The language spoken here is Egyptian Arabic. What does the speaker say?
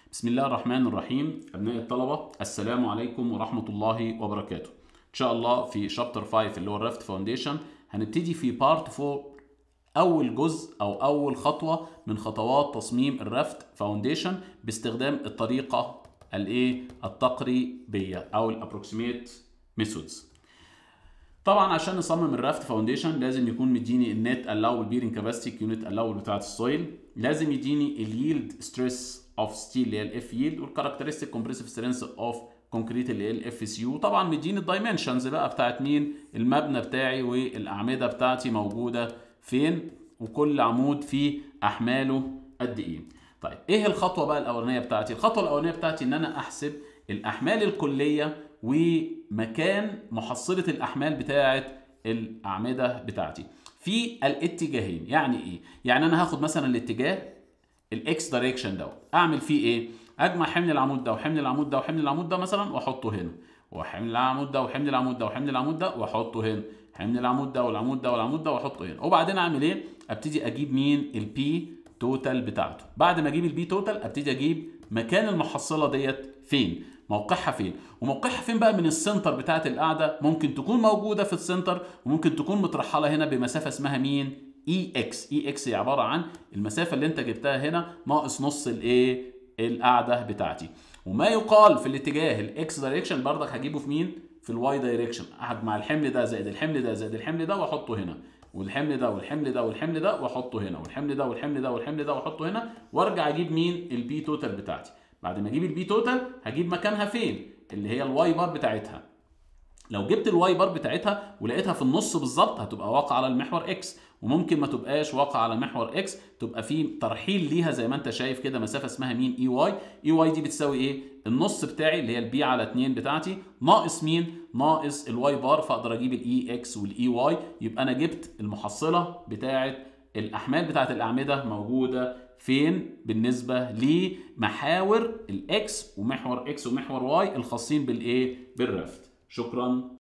بسم الله الرحمن الرحيم أبناء الطلبة السلام عليكم ورحمة الله وبركاته إن شاء الله في شابتر 5 اللي هو الرافت فاونديشن هنبتدي في بارت 4 أول جزء أو أول خطوة من خطوات تصميم الرافت فاونديشن باستخدام الطريقة الإيه التقريبية أو الأبروكسيميت ميثودز طبعا عشان نصمم الرافت فاونديشن لازم يكون مديني النت الاول بيرنج كاباسيتي يونت الاول بتاعت السويل لازم يديني اليلد ستريس اوف ستيل اللي هي الاف يلد والكاركترستيك كومبريسيف سترينث اوف كونكريت اللي هي الاف سي يو طبعا مديني الدايمنشنز بقى بتاعت مين المبنى بتاعي والاعمده بتاعتي موجوده فين وكل عمود فيه احماله قد ايه طيب ايه الخطوه بقى الاولانيه بتاعتي الخطوه الاولانيه بتاعتي ان انا احسب الاحمال الكليه ومكان محصله الاحمال بتاعه الاعمده بتاعتي في الاتجاهين يعني ايه يعني انا هاخد مثلا الاتجاه الاكس دايركشن دوت اعمل فيه ايه اجمع حمل العمود ده وحمل العمود ده وحمل العمود ده مثلا واحطه هنا وحمل العمود ده وحمل العمود ده وحمل العمود ده واحطه هنا حمل العمود ده والعمود ده والعمود ده واحطه هنا وبعدين اعمل ايه ابتدي اجيب مين البي توتال بتاعته بعد ما اجيب البي توتال ابتدي اجيب مكان المحصله ديت فين موقعها فين وموقعها فين بقى من السنتر بتاعت القاعده ممكن تكون موجوده في السنتر وممكن تكون مترحله هنا بمسافه اسمها مين اي اكس اي اكس هي عباره عن المسافه اللي انت جبتها هنا ناقص نص الايه القاعده بتاعتي وما يقال في الاتجاه الاكس دايركشن برضك هجيبه في مين في الواي دايركشن هجمع الحمل ده زائد الحمل ده زائد الحمل ده واحطه هنا والحمل ده والحمل ده والحمل ده واحطه هنا والحمل ده والحمل ده والحمل ده واحطه هنا وارجع اجيب مين البي توتال بتاعتي بعد ما اجيب البي توتال هجيب مكانها فين اللي هي الواي بار بتاعتها لو جبت الواي بار بتاعتها ولقيتها في النص بالظبط هتبقى واقعه على المحور اكس وممكن ما تبقاش واقعه على محور اكس تبقى في ترحيل ليها زي ما انت شايف كده مسافه اسمها مين اي واي اي واي دي بتساوي ايه النص بتاعي اللي هي البي على 2 بتاعتي ناقص مين ناقص الواي بار فاقدر اجيب الاي اكس والاي واي يبقى انا جبت المحصله بتاعه الاحمال بتاعه الاعمده موجوده فين بالنسبه لمحاور الاكس ومحور اكس ومحور واي الخاصين بالايه بالرفت شكرا